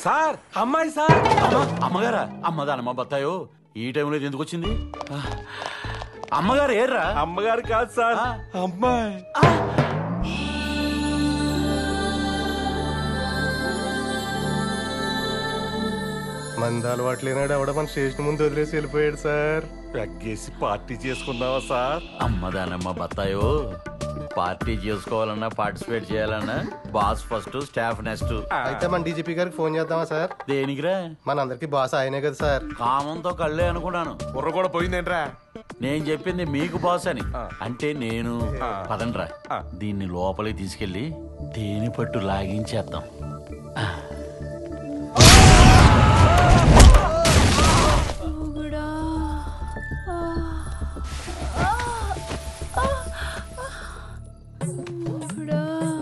Sir అమ్మాయి sir అమ్మ అమ్మగారా అమ్మదానమ్మ బత్తాయో ఈ టైంలో ఇది ఎందుకు వచ్చింది ఆ, అమ్మగారు ఏర్రా అమ్మగారు కాదు సార్ ఆ. అమ్మాయి మంది అలవాటు లేనాడు ఎవడ మన స్టేషన్ ముందు వదిలేసి వెళ్ళిపోయాడు సార్ పెగ్గేసి పార్టీ చేసుకుందామా సార్ అమ్మదానమ్మ బత్తాయో పార్టీ చేసుకోవాలన్నా పార్టిసిపేట్ చేయాలన్నా బాస్ ఫస్ట్ స్టాఫ్ నెక్స్ట్ అయితే మన డీజీపీ గారికి ఫోన్ చేద్దామా సార్ దేనికిరా మనందరికి బాస్ ఆయనే కదా సార్ కామంతో కళ్ళే అనుకున్నాను బుర్ర కూడా పోయిందేంట్రా నేను చెప్పింది మీకు బాస్ అని అంటే నేను పదండ్రా ఆ. దీన్ని లోపలికి తీసుకెళ్లి తేనె పట్టు లాగించేద్దాం మొగుడా మొగుడా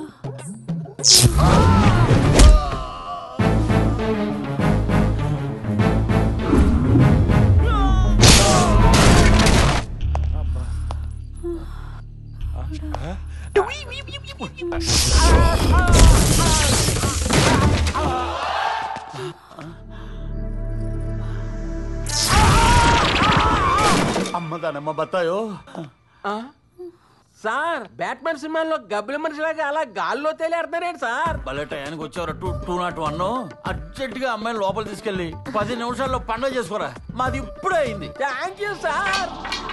అమ్మదానమ్మ బత్తాయో సార్ బ్యాట్మెన్ సినిమాలో గబ్బుల మనిషిలాగా అలా గాల్లో తేలేడుతున్నారేంటి సార్ భలే టయానికి వచ్చారు two two nought one urgent గా అమ్మాయిని లోపల తీసుకెళ్లి పది నిమిషాల్లో పండుగ చేసుకోరా మాది ఇప్పుడే అయింది థ్యాంక్ యూ సార్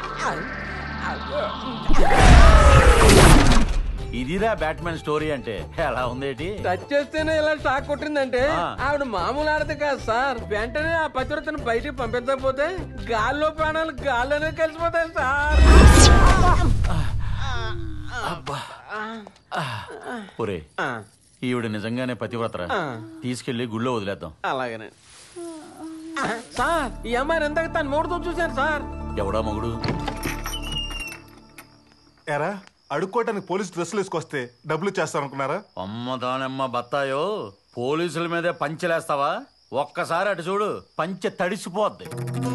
ఇదిరా బ్యాట్మెన్ స్టోరీ అంటే ఎలా ఉందేటి టచ్ చేస్తేనే ఇలా షాక్ కొట్టిందంటే ఆ. ఆవిడ మామూలు ఆడదు కాదు సార్ వెంటనే ఆ పతివ్రతను బయటికి పంపించకపోతే గాల్లో ప్రాణాలు గాల్లోనే కలిసిపోతాయి సార్ ఒరే ఆ, ఈవిడ నిజంగానే పతివ్రతరా ఆ. తీసుకెళ్లి గుళ్ళో వదిలేద్దాం అలాగనే ఆ, సార్ ఈ అమ్మాయిని ఎంతకు తను మూడుతో చూశాను సార్ ఎవడా మగుడు ఎరా అడుక్కోవటానికి పోలీస్ డ్రెస్సులు వేసుకొస్తే డబ్బులు చేస్తారనుకున్నారా అమ్మ దానమ్మ బత్తాయో పోలీసుల మీదే పంచెలేస్తావా ఒక్కసారి అటు చూడు పంచె తడిసిపోద్ది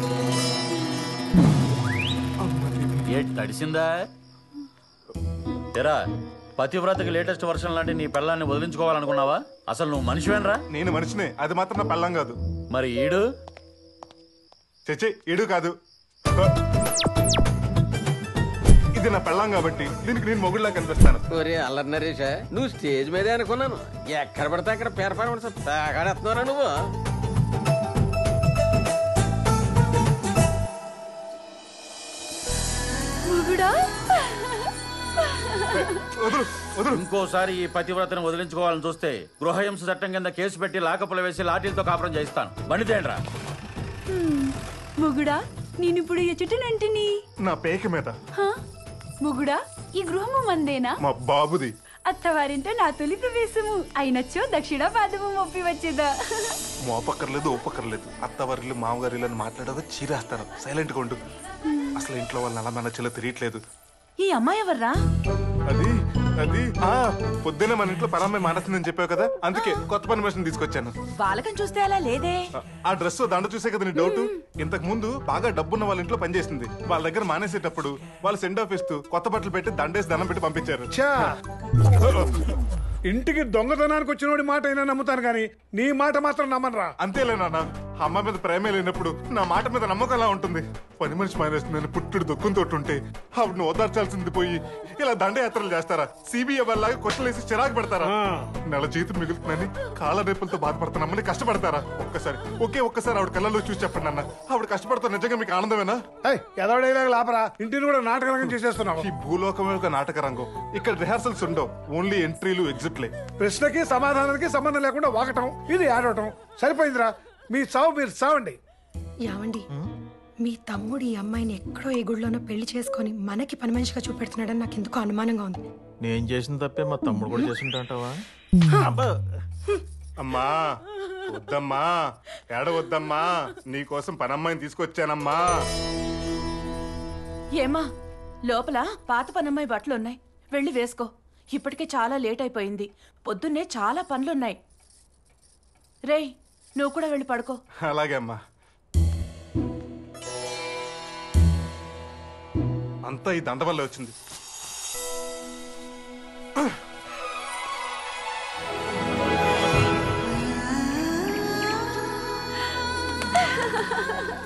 ఏ తడిసిందా ఎరా పతివ్రతకి లేటెస్ట్ వర్షన్ లాంటి నీ పిల్లాన్ని వదిలించుకోవాలనుకున్నావా అసలు నువ్వు మనిషివేనరా నేను మనిషినే అది మాత్రం నా పెళ్ళం కాదు మరి ఈడు చచ్చే ఏడు కాదు ఇది నా పెళ్ళం కాబట్టి దీనికి నేను మొగుడులా కనిపిస్తాను ఒరే అల్లరి నరేష నువ్వు స్టేజ్ మీదే అనుకున్నాను ఎక్కడ పడితే అక్కడ పెర్ఫార్మెన్స్ తాగాడేస్తున్నారా నువ్వు మొగుడా వదులు వదులు ఇంకోసారి ఈ పతివ్రతను వదిలించుకోవాలని చూస్తే గృహహింస చట్టం కింద కేసు పెట్టి లాకపులు వేసి లాఠీలతో కాపురం చేయిస్తాను బండితేండ్రా మొగుడా నేనిప్పుడు ఎచుటనంటిని నా పేక మీద హా? మొగుడా ఈ గృహము మందేనా మా బాబుది అత్తవారింట నా తొలి ప్రవేశము అయినచ్చో దక్షిణ పాదము మొప్పి వచ్చేదా మోపక్కర్లేదు ఓపక్కర్లేదు అత్తవారిలు మామగారిలు అని మాట్లాడగా చీరేస్తాను సైలెంట్ గా ఉండు అసలు ఇంట్లో వాళ్ళని అలా మెనచ్చలో తెలియట్లేదు ఈ అమ్మాయి ఎవర్రా అది అది ఆ పొద్దున్నే మన ఇంట్లో పరమ్మాయి మానేస్తుందని చెప్పావు కదా అందుకే కొత్త పని మనిషిని తీసుకొచ్చాను బాలకం చూస్తే అలా లేదే ఆ- ఆ డ్రెస్ దండ చూసే కదా నీ డౌట్ ఇంతకు ముందు బాగా డబ్బున్న వాళ్ళ ఇంట్లో పనిచేసింది వాళ్ళ దగ్గర మానేసేటప్పుడు వాళ్ళు సెండ్ ఆఫ్ ఇస్తూ కొత్త బట్టలు పెట్టి దండేసి దండం పెట్టి పంపించారు ఛా! ఇంటికి దొంగతనానికి వచ్చినోడి మాట అయినా నమ్ముతాను కానీ నీ మాట మాత్రం నమ్మనురా అంతేలే నాన్న అమ్మ మీద ప్రేమే లేనప్పుడు నా మాట మీద నమ్మకం ఎలా ఉంటుంది పని మనిషి మానేస్తుందని పుట్టుడు దుఃఖంతో ఉంటే ఆవిడని ఓదార్చాల్సింది పోయి ఇలా దండయాత్రలు చేస్తారా సిబిఐ వాళ్ళగా కొట్టలేసి చిరాకు పెడతారా ఆ. నెల జీతం మిగులుతుందని కాళ్ళ రేపులతో బాధపడుతున్నామని కష్టపడతారా ఒక్కసారి ఒకే ఒక్కసారి ఆవిడ కళ్ళలో చూసి చెప్పండి అన్న ఆవిడ కష్టపడతా నిజంగా మీకు ఆనందమేనా ఎదవడేలాగా లాపరా ఇంటిని కూడా నాటకరంగం చేసేస్తున్నావు ఈ భూలోకమే ఒక నాటక రంగం ఇక్కడ రిహార్సల్స్ ఉండవు ఓన్లీ ఎంట్రీలు ఎగ్జిట్లే ప్రశ్నకి సమాధానానికి సంబంధం లేకుండా వాగటం ఇది ఆడటం సరిపోయిందిరా మీ చావు మీరు చావండి యావండి మీ తమ్ముడు ఈ అమ్మాయిని ఎక్కడో ఏ గుడిలోనో పెళ్లి చేసుకొని మనకి పని మనిషిగా చూపెడుతున్నాడని నాకు ఎందుకో అనుమానంగా ఉంది నేను చేసిన తప్పే మా తమ్ముడు కూడా చేస్తుంటావా అమ్మా వద్దమ్మా ఏడ వద్దమ్మా నీకోసం పనమ్మాయిని తీసుకొచ్చానమ్మా ఏమా లోపల పాత పనమ్మాయి బట్టలున్నాయి వెళ్ళి వేసుకో ఇప్పటికే చాలా లేట్ అయిపోయింది పొద్దున్నే చాలా పనులున్నాయి రేయ్ నువ్వు కూడా వెళ్ళి పడుకో అలాగే అమ్మా అంతా ఈ దండ వల్ల వచ్చింది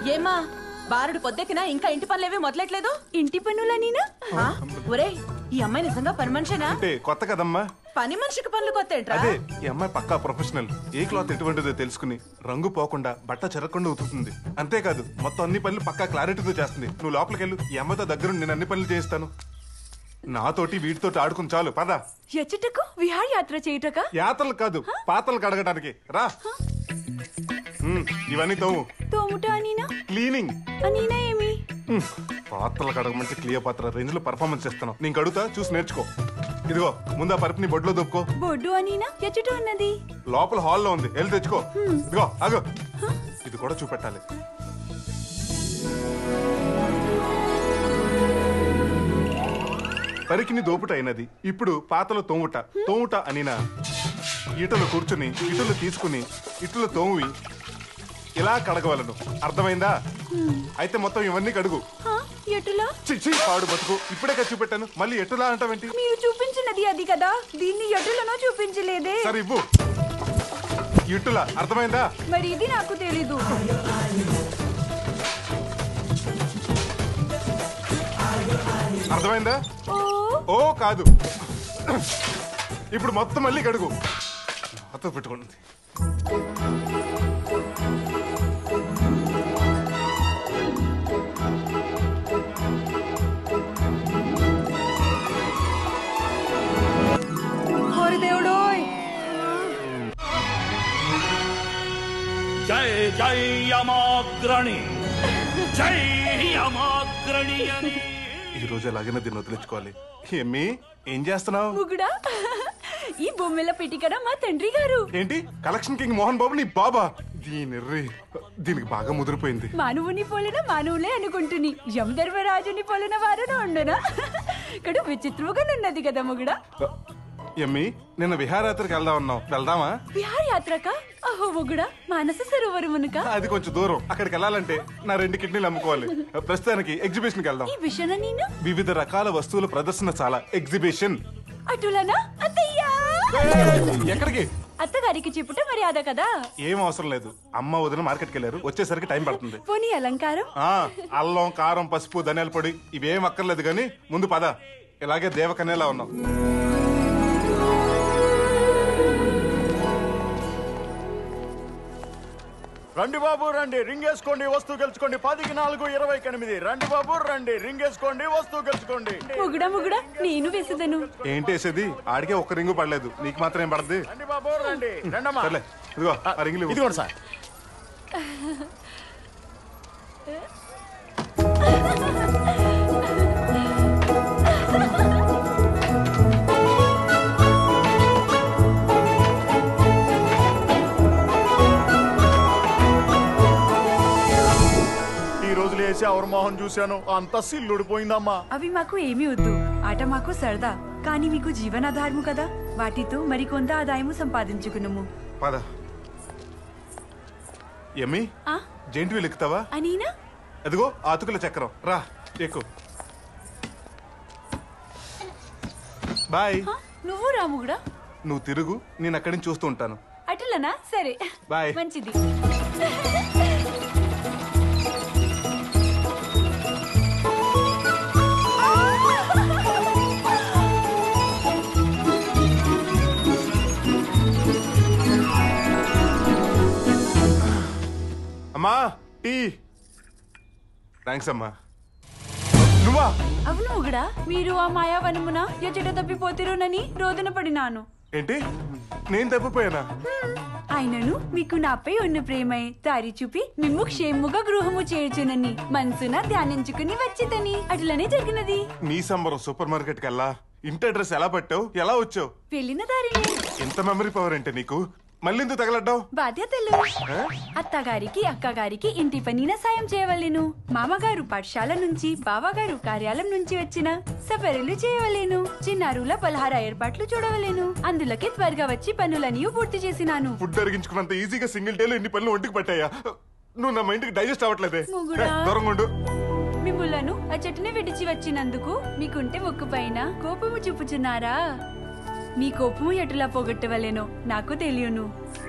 ఏమా బారుడు పొద్దెక్కినా ఇంకా ఇంటి పనులేవి మొదలెట్లేదు ఇంటి పనులనీనా ఆ? ఒరేయ్ ఈ అమ్మాయి నిజంగా పని మనిషేనా అంటే కొత్త కదమ్మా పని మనిషికి పనులు కొత్త ఏంట్రా అదే ఈ అమ్మాయి పక్కా ప్రొఫెషనల్ ఏ క్లాత్ ఎటువంటిదో తెలుసుకుని రంగు పోకుండా బట్ట చెరగకుండా ఉతుకుతుంది అంతేకాదు మొత్తం అన్ని పనులు పక్కా క్లారిటీతో చేస్తుంది నువ్వు లోపలికి వెళ్ళు ఈ అమ్మాయితో దగ్గర నేను అన్ని పనులు చేయిస్తాను నాతోటి వీటితోటి ఆడుకుని చాలు పద ఎచ్చటకు విహారయాత్ర చేయుటక యాత్రలు కాదు పాతలు కడగడానికి రా ఉమ్, ఇవన్నీ తవ్వు తోముట అనీనా క్లీనింగ్ అనీనా ఏమి ఉమ్, పాత్రలు కడగమంటే క్లియర్ పాత్ర రేంజ్ లో పర్ఫార్మెన్స్ చేస్తున్నావు నేను కడుగుతా చూసి నేర్చుకో ఇదిగో ముందు ఆ పరుపుని బొడ్లో దొప్పుకో బొడ్డు అనీనా ఎచ్చట ఉన్నది లోపల హాల్లో ఉంది వెళ్ళి తెచ్చుకో ఇదిగో ఆగు ఇది కూడా చూపెట్టాలి పరికిని దోపుట అయినది ఇప్పుడు పాతలు తోముట తోముట అనిన ఇటులు కూర్చుని ఇటులు తీసుకుని ఇటులు తోమి ఇలా కడగవలను అర్థమైందా అయితే మొత్తం ఇవన్నీ కడుగు హా, ఎటులా చిచ్చి పాడు బతుకు ఇప్పుడే కదా చూపెట్టాను మళ్ళీ ఎటులా అంటావేంటి మీరు చూపించినది అది కదా దీన్ని ఎటులనో చూపించలేదే సరే ఇవ్వు ఇటులా అర్థమైందా మరి ఇది నాకు తెలీదు అర్థమైందా ఓ ఓ కాదు ఇప్పుడు మొత్తం మళ్ళీ కడుగు నాతో పెట్టుకుంది హోరి దేవుడోయ్ జై జై యమాగ్రణి జై యమాగ్రణి అని ఈ రోజు ఎలాగైనా దీన్ని వదిలించుకోవాలి ఏమి ఏం చేస్తున్నావు ముగుడా ఈ బొమ్మెల పెటికరా మా తండ్రి గారు ఏంటి కలెక్షన్ కింగ్ మోహన్ బాబు నీ బాబా దీని ర్రి. దీనికి బాగా ముదిరిపోయింది మానవుని పోలిన మానవులే అనుకుంటుని యమధర్మరాజుని పోలిన వారును ఉండనా ఇక్కడ విచిత్రముగా ఉన్నది కదా ముగుడా ఎమ్మి నిన్న విహారయాత్రకు వెళ్దాం అన్నావు వెళ్దామా విహారయాత్రక అహో ముగుడా మానస సరోవరమునుక అది కొంచెం దూరం అక్కడికి వెళ్ళాలంటే నా రెండు కిడ్నీలు అమ్ముకోవాలి ప్రస్తుతానికి ఎగ్జిబిషన్కి వెళ్దాం ఈ విషణ నేను వివిధ రకాల వస్తువుల ప్రదర్శన చాలా ఎగ్జిబిషన్ అటులనా అత్తయ్యా ఎక్కడికి అత్తగారికి చెప్పుట మర్యాద కదా ఏం అవసరం లేదు అమ్మ వదిన మార్కెట్కి వెళ్ళారు వచ్చేసరికి టైం పడుతుంది పోనీ అలంకారం ఆ అల్లం కారం పసుపు ధనియాల పొడి ఇవేం అక్కర్లేదు కానీ ముందు పద ఇలాగే దేవకన్యలా ఉన్నాం రండి బాబు రండి రింగ్ వేసుకోండి వస్తువు గెలుచుకోండి పదికి నాలుగు ఇరవై ఎనిమిది రండి బాబు రండి రింగ్ వేసుకోండి వస్తువు గెలుచుకోండి ముగుడా ముగుడా నేను వేసేదను ఏంటి వేసేది ఆడికే ఒక్క రింగు పడలేదు నీకు మాత్రం ఏం పడద్ది రండి బాబు రండి రండమ్మా సర్లే ఇదిగో ఆ రింగులు ఇవ్వు. ఇదిగోండి సార్ ఈ రోజు లేచి ఎవరి మొహం చూశాను అంత సిల్లుడిపోయిందమ్మా అవి మాకు ఏమీ వద్దు ఆట మాకు సరదా కానీ మీకు జీవనాధారము కదా వాటితో మరికొంత ఆదాయము సంపాదించుకున్నాము పద ఎమ్మి ఆ జెంట్ వీల్ ఎక్కుతావా అనీనా అదిగో ఆతుకుల చక్రం రా ఎక్కు బాయ్ ఆ, నువ్వు రాముగుడా నువ్వు తిరుగు నేను అక్కడి నుంచి చూస్తూ ఉంటాను అటులనా సరే బాయ్. మంచిది అమ్మా టీ థ్యాంక్స్ అమ్మా నువ్వా అవును ముగుడా మీరు ఆ మాయావనమున ఎచ్చట తప్పిపోతిరోనని రోదన పడినాను ఏంటి నేను తప్పిపోయానా ఆయనను మీకు నాపై ఉన్న ప్రేమై దారి చూపి మిమ్ము క్షేముగా గృహము చేర్చునని మనసున ధ్యానించుకుని వచ్చిదని అట్లనే జరిగినది నీ సంబరం సూపర్ మార్కెట్కి వెళ్ళా ఇంటి అడ్రస్ ఎలా పట్టావు ఎలా వచ్చావు వెళ్ళిన దారిని ఎంత మెమరీ పవర్ అంటే నీకు మళ్ళీ ఎందుకు తగలడ్డావు బాధ్యతలు అత్తగారికి అక్కగారికి ఇంటి పనిన సాయం చేయవలెను మామగారు పాఠశాల నుంచి బావగారు కార్యాలయం నుంచి వచ్చిన సపరులు చేయవలేను చిన్నారుల పలహార ఏర్పాట్లు చూడవలేను అందులోకి త్వరగా వచ్చి పనులన్నీ పూర్తి చేసినాను ఫుడ్ అరిగించుకున్నంత ఈజీగా సింగిల్ డేలో ఇన్ని పనులు ఒంటికి పట్టాయా నువ్వు నా మైండ్కి డైజెస్ట్ అవ్వట్లేదే మొగుడా. ఏ, దూరంగా ఉండు మిమ్ములను ఆ చెట్టుని విడిచి వచ్చినందుకు మీకుంటే ముక్కు పైన కోపము చూపుచున్నారా మీ కోపము ఎటులా పోగొట్టవలేనో నాకు తెలియను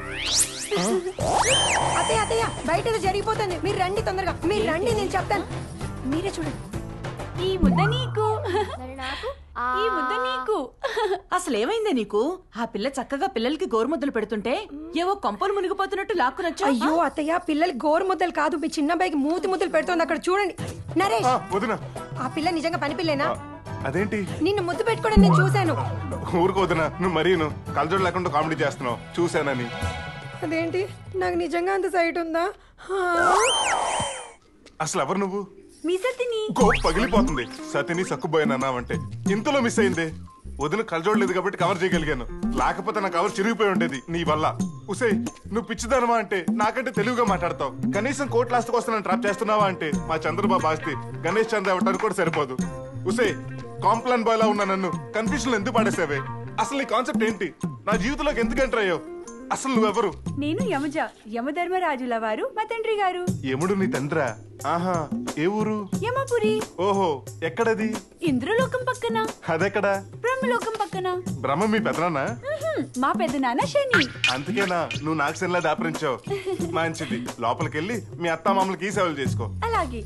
అత్తయ్య అత్తయ్య బయట ఏదో జరిగిపోతుంది మీరు రండి తొందరగా మీరు రండి నేను చెప్తాను మీరే చూడండి ఈ ముద్ద నీకు ఈ ముద్ద నీకు అసలు ఏమైందే నీకు ఆ పిల్ల చక్కగా పిల్లలకి గోరుముద్దలు పెడుతుంటే ఏవో కొంపలు మునిగిపోతున్నట్టు లాక్కునొచ్చా అయ్యో అత్తయ్య పిల్లలు గోరు ముద్దలు కాదు మీ చిన్న అబ్బాయికి మూతి ముద్దలు పెడుతోంది అక్కడ చూడండి నరేష్ ఆ, వదిన ఆ పిల్ల నిజంగా పని పిల్లేనా అదేంటి నిన్ను ముద్దు పెట్టుకోవడం నేను చూశాను ఊరుకు వదిన నువ్వు మరీను కలజోడు లేకుండా కామెడీ చేస్తున్నావు చూశానని అదేంటి నాకు నిజంగా అంత సైట్ ఉందా ఆ. అసలు ఎవరు నువ్వు మీ సతిని గో పగిలిపోతుంది సతిని సక్కుపోయానన్నావంటే ఇంతలో మిస్ అయింది వదిన కలజోడలేదు కాబట్టి కవర్ చేయగలిగాను లేకపోతే నా కవర్ చిరిగిపోయి ఉండేది నీ వల్ల ఉసే నువ్వు పిచ్చిదనమా అంటే నాకంటే తెలివిగా మాట్లాడతావు కనీసం కోర్టు లాస్ట్కి వస్తానని ట్రాప్ చేస్తున్నావా అంటే మా చంద్రబాబు ఆస్తి గణేష్ చంద్ర ఇవ్వడానికి కూడా సరిపోదు ఉసే కాంప్లాన్ బాయ్ లా ఉన్న నన్ను కన్ఫ్యూజన్ ఎందుకు పడేసావే అసలు నీ కాన్సెప్ట్ ఏంటి నా జీవితంలోకి ఎందుకు ఎంటర్ అయ్యావు అసలు నువ్వెవరు నేను యమజ యమధర్మరాజుల వారు మా తండ్రి గారు యముడు నీ తండ్రా ఆహా ఏ ఊరు యమపురి ఓహో ఎక్కడది ఇంద్రలోకం పక్కన అదెక్కడా బ్రహ్మలోకం పక్కన బ్రహ్మ మీ పెదనాన్న ఉహుం, మా పెద్దనాన్న శని అందుకేనా నువ్వు నాకు సెన్లా దాపరించావు మంచిది లోపలికెళ్ళి మీ అత్త మామలకి ఈ సేవలు చేసుకో అలాగే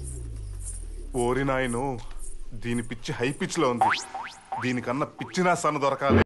ఓరి నాయను దీని పిచ్చి హై పిచ్ లో ఉంది దీనికన్నా పిచ్చి నా సన్న దొరకాలి